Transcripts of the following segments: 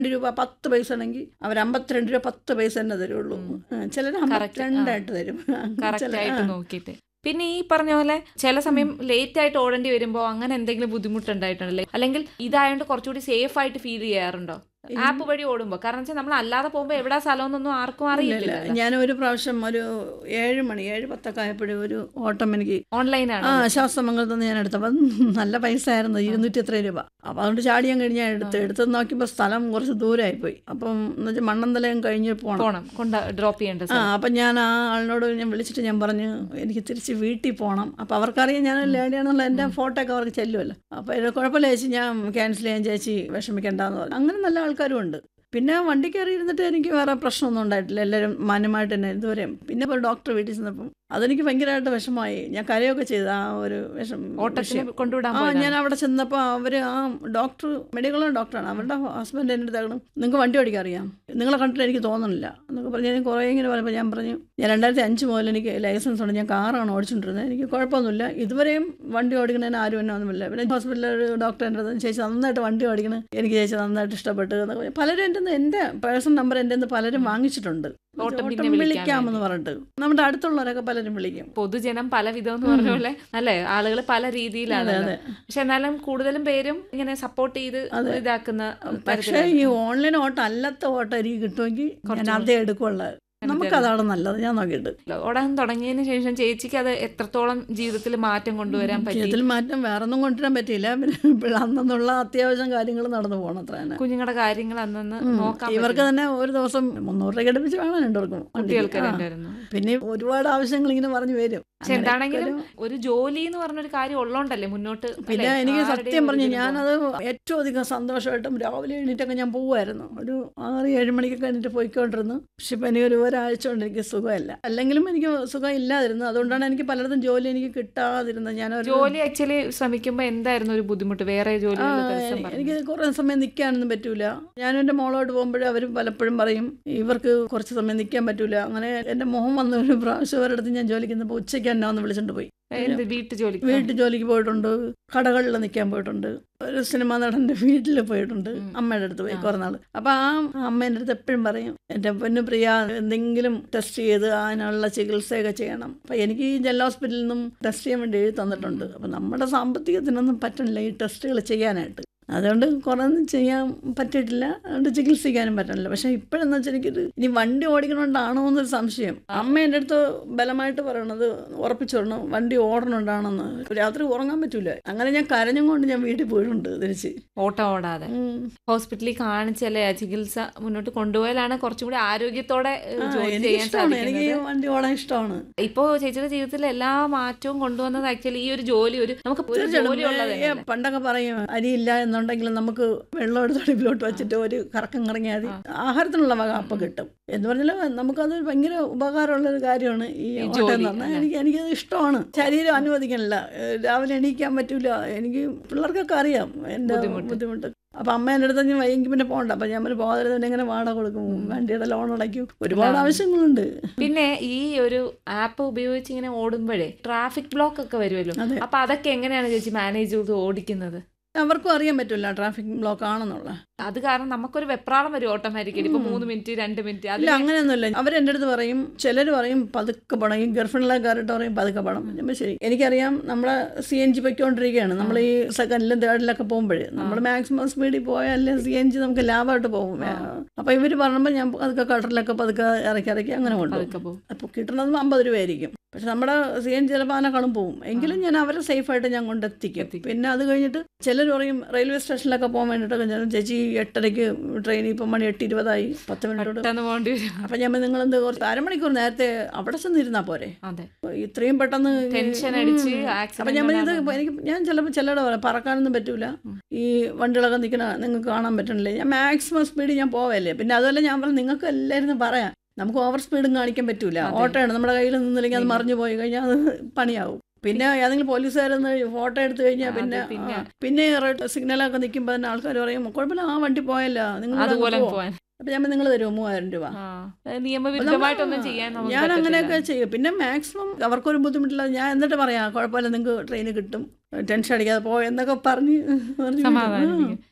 രണ്ട് രൂപ പത്ത് പൈസ ആണെങ്കിൽ അവർ അമ്പത്തിരണ്ട് രൂപ പത്ത് പൈസ തന്നെ തരുള്ളൂ ചിലർ അമ്പത്തിരണ്ടായിട്ട് തരും കറക്റ്റ് ചില- ആയിട്ട് ആ. നോക്കിയിട്ട് പിന്നെ ഈ പറഞ്ഞ പോലെ ചില സമയം ലേറ്റ് ആയിട്ട് ഓടേണ്ടി വരുമ്പോൾ അങ്ങനെ എന്തെങ്കിലും ബുദ്ധിമുട്ടുണ്ടായിട്ടുണ്ടല്ലേ അല്ലെങ്കിൽ ഇതായതുകൊണ്ട് കുറച്ചുകൂടി സേഫ് ആയിട്ട് ഫീൽ ചെയ്യാറുണ്ടോ ആപ്പ് വഴി ഓടുമ്പോൾ കാരണം വെച്ചാൽ നമ്മൾ അല്ലാതെ പോകുമ്പോൾ എവിടാ സ്ഥലം എന്നൊന്നും ആർക്കും ഇല്ല അറിയില്ല ഞാൻ ഒരു പ്രാവശ്യം ഒരു ഏഴ് മണി ഏഴ് പത്തൊക്കെ ആയപ്പോഴും ഒരു ഓട്ടം എനിക്ക് ഓൺലൈനാണ് ആ ശാസ്ത്രമംഗലത്ത് നിന്ന് ഞാൻ എടുത്തപ്പോൾ നല്ല പൈസ ആയിരുന്നു ഇരുന്നൂറ്റി എത്ര രൂപ അപ്പോൾ അതുകൊണ്ട് ചാടിയാൻ കഴിഞ്ഞ് ഞാൻ എടുത്ത് എടുത്ത് നോക്കിയപ്പോൾ സ്ഥലം കുറച്ച് ദൂരമായി പോയി അപ്പം എന്ന് വെച്ചാൽ മണ്ണന്തലയം കഴിഞ്ഞ് പോകണം പോണം കൊണ്ട് ഡ്രോപ്പ് ചെയ്യേണ്ട ആ അപ്പം ഞാൻ ആ ആളിനോട് ഞാൻ വിളിച്ചിട്ട് ഞാൻ പറഞ്ഞു എനിക്ക് തിരിച്ച് വീട്ടിൽ പോകണം അപ്പോൾ അവർക്കറിയാം ഞാൻ ലേഡിയാണെന്നുള്ള എൻ്റെ ഫോട്ടോ ഒക്കെ അവർക്ക് ചെല്ലുമല്ലോ അപ്പോൾ ഇത് കുഴപ്പമില്ല ചേച്ചി ഞാൻ ക്യാൻസൽ ചെയ്യാൻ ചേച്ചി വിഷമിക്കണ്ടെന്ന് പറഞ്ഞു അങ്ങനെ നല്ല ആൾക്കാരും ഉണ്ട് പിന്നെ വണ്ടി കയറി ഇരുന്നിട്ട് എനിക്ക് വേറെ പ്രശ്നമൊന്നും ഉണ്ടായിട്ടില്ല എല്ലാവരും മാന്യമായിട്ട് തന്നെ ഇതുവരെയും പിന്നെ ഇപ്പോൾ ഡോക്ടർ വീട്ടിൽ ചെന്നപ്പം അതെനിക്ക് ഭയങ്കരമായിട്ട് വിഷമമായി ഞാൻ കരയൊക്കെ ചെയ്തു ആ ഒരു വിഷം ഓട്ടത്തിന് വിഷയം. കൊണ്ടുവിടാൻ ആ പോയതാണ്. ഞാൻ അവിടെ ചെന്നപ്പോൾ അവർ ആ ഡോക്ടർ മെഡിക്കൽ ഡോക്ടറാണ് അവരുടെ ഹസ്ബൻഡ് എൻ്റെ അടുത്താകണം നിങ്ങൾക്ക് വണ്ടി ഓടിക്കാൻ അറിയാം നിങ്ങളെ കണ്ടിട്ട് എനിക്ക് തോന്നുന്നില്ല എന്നൊക്കെ പറഞ്ഞ് ഞാൻ കുറേ ഇങ്ങനെ പറയുമ്പോൾ ഞാൻ പറഞ്ഞു ഞാൻ രണ്ടായിരത്തി അഞ്ച് മുതൽ എനിക്ക് ലൈസൻസ് ഉണ്ട് ഞാൻ കാറാണ് ഓടിച്ചുകൊണ്ടിരുന്നത് എനിക്ക് കുഴപ്പമൊന്നുമില്ല ഇതുവരെയും വണ്ടി ഓടിക്കുന്നതിന് ആരും എന്നെ ഒന്നുമില്ല പിന്നെ ഹോസ്പിറ്റലിൽ ഒരു ഡോക്ടർ എൻ്റെ അടുത്ത് ചേച്ചി നന്നായിട്ട് വണ്ടി ഓടിക്കണം എനിക്ക് ചേച്ചി നന്നായിട്ട് ഇഷ്ടപ്പെട്ടു എന്നൊക്കെ പറഞ്ഞു. പലരും എൻ്റെ നിന്ന് എൻ്റെ പേഴ്സൺ നമ്പർ എൻ്റെ നിന്ന് പലരും വാങ്ങിച്ചിട്ടുണ്ട് ഓട്ടം പിന്നെ ഓട്ടം വിളിക്കാൻ വിളിക്കാമെന്ന് പറഞ്ഞിട്ട് നമ്മുടെ അടുത്തുള്ളവരൊക്കെ പലരും വിളിക്കും പൊതുജനം പല വിധം എന്ന് പറഞ്ഞ പോലെ അല്ലേ ആളുകൾ പല രീതിയിലാണ് അതെ. പക്ഷെ എന്നാലും കൂടുതലും പേരും ഇങ്ങനെ സപ്പോർട്ട് ചെയ്ത് ഇതാക്കുന്ന പക്ഷേ ഈ ഓൺലൈൻ ഓട്ടം അല്ലാത്ത ഓട്ടം എനിക്ക് കിട്ടുമെങ്കിൽ ഞാൻ അതേ എടുക്കുള്ളൂ നമുക്കതാണ് നല്ലത് ഞാൻ നോക്കിയിട്ട് ഓടാൻ തുടങ്ങിയതിന് ശേഷം ചേച്ചിക്ക് അത് എത്രത്തോളം ജീവിതത്തിൽ മാറ്റം കൊണ്ടുവരാൻ പറ്റി ജീവിതത്തിൽ മാറ്റം വേറെ ഒന്നും കൊണ്ടുവരാൻ പറ്റിയില്ല പിന്നെ ഇപ്പോൾ അന്നുള്ള അത്യാവശ്യം കാര്യങ്ങൾ നടന്നു പോകണം അത്ര തന്നെ കുഞ്ഞുങ്ങളുടെ കാര്യങ്ങൾ അന്നന്ന് നോക്കാൻ ഇവർക്ക് തന്നെ ഒരു ദിവസം മുന്നൂറ് രൂപ ഘടിപ്പിച്ച് വേണം രണ്ടുപേർക്കും കുട്ടികൾക്ക് വണ്ടിക്ക്. ആ. രണ്ടുപേരുന്നു പിന്നെ ഒരുപാട് ആവശ്യങ്ങൾ ഇങ്ങനെ പറഞ്ഞു വരും പക്ഷെ അങ്ങനെ എന്താണെങ്കിലും ഒരു ജോലി എന്ന് പറഞ്ഞൊരു കാര്യം ഉള്ളോണ്ടല്ലേ മുന്നോട്ട് പിന്നെ അല്ലേ? എനിക്ക് ആരുടെയും സത്യം ഒരു പറഞ്ഞു ഇതിന് ഞാനത് ഏറ്റവും അധികം സന്തോഷമായിട്ടും രാവിലെ എണീറ്റൊക്കെ ഞാൻ പോവുമായിരുന്നു ഒരു ആറ് ഏഴ് മണിക്കൊക്കെ എണീറ്റ് പോയിക്കൊണ്ടിരുന്നു പക്ഷെ ഇപ്പം എനിക്ക് ഒരു ഒരാഴ്ച കൊണ്ട് എനിക്ക് സുഖമില്ല അല്ലെങ്കിലും എനിക്ക് സുഖം ഇല്ലാതിരുന്നു അതുകൊണ്ടാണ് എനിക്ക് പലയിടത്തും ജോലി എനിക്ക് കിട്ടാതിരുന്നത് ഞാനൊരു ജോലി ആക്ച്വലി ശ്രമിക്കുമ്പോ എന്തായിരുന്നു ഒരു ബുദ്ധിമുട്ട് വേറെ ആ, ജോലി എനി- എനിക്ക് കുറേ സമയം നിൽക്കാനൊന്നും പറ്റൂല ഞാനും എൻ്റെ മോളോട്ട് പോകുമ്പോഴും അവർ പലപ്പോഴും പറയും ഇവർക്ക് കുറച്ച് സമയം നിൽക്കാൻ പറ്റൂല അങ്ങനെ എൻ്റെ മോഹം വന്ന ഒരു പ്രാവശ്യം അവരടുത്ത് ഞാൻ ജോലിക്ക് നിന്നപ്പോൾ ഉച്ചയ്ക്ക് എന്നെ ഒന്ന് വിളിച്ചിട്ട് പോയി എന്ത് വീട്ടു ജോലി വീട്ടിൽ ജോലിക്ക് പോയിട്ടുണ്ട് കടകളിൽ നിൽക്കാൻ പോയിട്ടുണ്ട് ഒരു സിനിമാ നടൻ്റെ വീട്ടിൽ പോയിട്ടുണ്ട് അമ്മയുടെ അടുത്ത് പോയി കുറേ നാൾ അപ്പോൾ ആ അമ്മേൻ്റെ അടുത്ത് എപ്പോഴും പറയും എൻ്റെ പൊന്നു പ്രിയ എന്തെങ്കിലും ടെസ്റ്റ് ചെയ്ത് അതിനുള്ള ചികിത്സയൊക്കെ ചെയ്യണം അപ്പോൾ എനിക്ക് ഈ ജെല്ല ഹോസ്പിറ്റലിൽ നിന്നും ടെസ്റ്റ് ചെയ്യാൻ വേണ്ടി എഴുതി തന്നിട്ടുണ്ട് അപ്പോൾ നമ്മുടെ സാമ്പത്തികത്തിനൊന്നും പറ്റണില്ല ഈ ടെസ്റ്റുകൾ ചെയ്യാനായിട്ട് അതുകൊണ്ട് കുറേ ഒന്നും ചെയ്യാൻ പറ്റിയിട്ടില്ല അതുകൊണ്ട് ചികിത്സിക്കാനും പറ്റണില്ല പക്ഷേ ഇപ്പോഴെന്ന് വെച്ചാൽ എനിക്കൊരു ഇനി വണ്ടി ഓടിക്കണോണ്ടാണോ എന്നൊരു സംശയം അമ്മ എൻ്റെ അടുത്ത് ബലമായിട്ട് പറയണത് ഉറപ്പിച്ചു പറഞ്ഞു വണ്ടി ഓടണുണ്ടാണെന്ന് രാത്രി ഉറങ്ങാൻ പറ്റൂല അങ്ങനെ ഞാൻ കരഞ്ഞും കൊണ്ട് ഞാൻ വീട്ടിൽ പോയിട്ടുണ്ട് തിരിച്ച് ഓട്ടം ഓടാതെ ഉം. ഹോസ്പിറ്റലിൽ കാണിച്ചല്ലേ ആ ചികിത്സ മുന്നോട്ട് കൊണ്ടുപോയാലാണ് കുറച്ചും കൂടി ആരോഗ്യത്തോടെ ഏഹ്, ആ, ജോലി എനിക്ക് ചെയ്യാൻ ഇഷ്ടമാണ് എനിക്ക് സാധിക്കുന്നത് വണ്ടി ഓടാൻ ഇഷ്ടമാണ് ഇപ്പോ ചേച്ചിയുടെ ജീവിതത്തിൽ എല്ലാ മാറ്റവും കൊണ്ടുവന്നത് ആക്ച്വലി ഈ ഒരു ജോലി ഒരു നമുക്ക് ഒരു ജോലി ഉള്ളത് ഏ, പണ്ടൊക്കെ പറയും അരിയില്ല എന്നുണ്ടെങ്കിൽ നമുക്ക് വെള്ളം എടുത്ത് അടുപ്പിലോട്ട് വെച്ചിട്ട് ഒരു കറക്കം കറങ്ങിയാൽ മതി ആഹാരത്തിനുള്ള വക അപ്പം കിട്ടും എന്ന് പറഞ്ഞാൽ നമുക്കത് ഭയങ്കര ഉപകാരമുള്ള ഒരു കാര്യമാണ് ഈ ഓട്ടം ജോലി, എന്ന് പറഞ്ഞാൽ എനിക്ക് എനിക്കത് ഇഷ്ടമാണ് ശരീരം അനുവദിക്കണില്ല ഏ, രാവിലെ എണീക്കാൻ പറ്റൂല എനിക്ക് പിള്ളേർക്കൊക്കെ അറിയാം എൻ്റെ ബുദ്ധിമുട്ട് അപ്പം അമ്മ എൻ്റെ അടുത്ത് ഞാൻ വൈകി പിന്നെ പോകണ്ട അപ്പം ഞാൻ പിന്നെ പോകാതെ തന്നെ എങ്ങനെ വാടക കൊടുക്കും വണ്ടിയുടെ ലോൺ അടയ്ക്കും ഒരുപാട് ആവശ്യങ്ങളുണ്ട് പിന്നെ ഈ ഒരു ആപ്പ് ഉപയോഗിച്ച് ഇങ്ങനെ ഓടുമ്പോഴേ ട്രാഫിക് ബ്ലോക്ക് ഒക്കെ വരുമല്ലോ അതെ. അപ്പൊ അതൊക്കെ എങ്ങനെയാണ് ചേച്ചി മാനേജ് ചെയ്ത് ഓടിക്കുന്നത് അവർക്കും അറിയാൻ പറ്റില്ല ട്രാഫിക് ബ്ലോക്ക് ആണെന്നുള്ള അത് കാരണം നമുക്കൊരു വെപ്രാളം വരും ഓട്ടോമാറ്റിക്കലി ഇപ്പൊ മൂന്ന് മിനിറ്റ് രണ്ട് മിനിറ്റ് അത് ഇല്ല അങ്ങനെയൊന്നുമില്ല അവരെൻ്റെ അടുത്ത് പറയും ചിലർ പറയും പതുക്കെ പണം ഈ ഗർഭിണികളെ കയറിയിട്ട് പറയും പതുക്കെ പണം ഞാൻ ശരി എനിക്കറിയാം നമ്മളെ സി എൻ ജി പൊയ്ക്കൊണ്ടിരിക്കുകയാണ് നമ്മൾ ഈ സെക്കൻഡിലും തേർഡിലൊക്കെ പോകുമ്പോഴേ നമ്മൾ മാക്സിമം സ്പീഡിൽ പോയാലേ സി എൻ ജി നമുക്ക് ലാഭമായിട്ട് പോകും അപ്പോൾ ഇവർ പറയുമ്പോൾ ഞാൻ പതുക്കെ കട്ടറിലൊക്കെ പതുക്കെ ഇറക്കി ഇറക്കി അങ്ങനെ കൊണ്ടുപോകും പതുക്കെ പോകും അപ്പോൾ കിട്ടുന്നത് അമ്പത് രൂപയായിരിക്കും പക്ഷെ നമ്മുടെ സി എൻ ജി ചിലപ്പോൾ അതിനെക്കാളും പോകും എങ്കിലും ഞാൻ അവരെ സേഫായിട്ട് ഞാൻ കൊണ്ടെത്തിക്കും പിന്നെ അത് കഴിഞ്ഞിട്ട് ചിലർ പറയും റെയിൽവേ സ്റ്റേഷനിലൊക്കെ പോകാൻ വേണ്ടിയിട്ടൊക്കെ ഞാൻ ചേച്ചി എട്ടരയ്ക്ക് ട്രെയിൻ ഇപ്പം മണി എട്ട് ഇരുപതായി പത്ത് മിനിറ്റോട് പെട്ടെന്ന് പോകേണ്ടി വരും അപ്പം ഞാൻ നിങ്ങൾ എന്ത് കുറച്ച് അരമണിക്കൂർ നേരത്തെ അവിടെ ചെന്നിരുന്നാൽ പോരെ അതെ ഇത്രയും പെട്ടെന്ന് ടെൻഷൻ അടിച്ച് അപ്പം ഞാൻ പറഞ്ഞത് എനിക്ക് ഞാൻ ചിലപ്പോൾ ചിലരുടെ പറയാം പറക്കാനൊന്നും പറ്റൂല ഈ വണ്ടികളൊക്കെ നിൽക്കണ നിങ്ങൾക്ക് കാണാൻ പറ്റണില്ലേ ഞാൻ മാക്സിമം സ്പീഡിൽ ഞാൻ പോവല്ലേ പിന്നെ അതുപോലെ ഞാൻ പറഞ്ഞു നിങ്ങൾക്ക് എല്ലാവരും പറയാം നമുക്ക് ഓവർ സ്പീഡും കാണിക്കാൻ പറ്റൂല ഓട്ടോയാണ് നമ്മുടെ കയ്യിൽ നിന്നില്ലെങ്കിൽ അത് മറിഞ്ഞു പോയി കഴിഞ്ഞാൽ അത് പണിയാവും പിന്നെ ഏതെങ്കിലും പോലീസുകാരൊന്ന് ഫോട്ടോ എടുത്തു കഴിഞ്ഞാൽ പിന്നെ പിന്നെ- ആ, പിന്നെ റെഡ് സിഗ്നലൊക്കെ നിൽക്കുമ്പോൾ തന്നെ ആൾക്കാർ പറയും കുഴപ്പമില്ല ആ വണ്ടി പോയല്ല നിങ്ങൾ അതുപോലെ പോവാൻ അപ്പം ഞാൻ നിങ്ങൾ തരുമോ മൂവായിരം രൂപ ആ നിയമവിരുദ്ധമായിട്ടൊന്നും ചെയ്യാൻ നമുക്ക് ഞാൻ പറ്റത്തില്ല. അങ്ങനെയൊക്കെ ചെയ്യും പിന്നെ മാക്സിമം അവർക്കൊരു ബുദ്ധിമുട്ടില്ല ഞാൻ എന്നിട്ട് പറയാം കുഴപ്പമില്ല നിങ്ങൾക്ക് ട്രെയിൻ കിട്ടും ടെൻഷൻ അടിക്കാതെ പോ എന്നൊക്കെ പറഞ്ഞ് പറഞ്ഞ് വിടും. സമാധാനിപ്പിക്കും.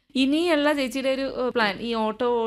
ഇനിയുള്ള ചേച്ചിയുടെ ഒരു പ്ലാൻ ഈ ഓട്ടോ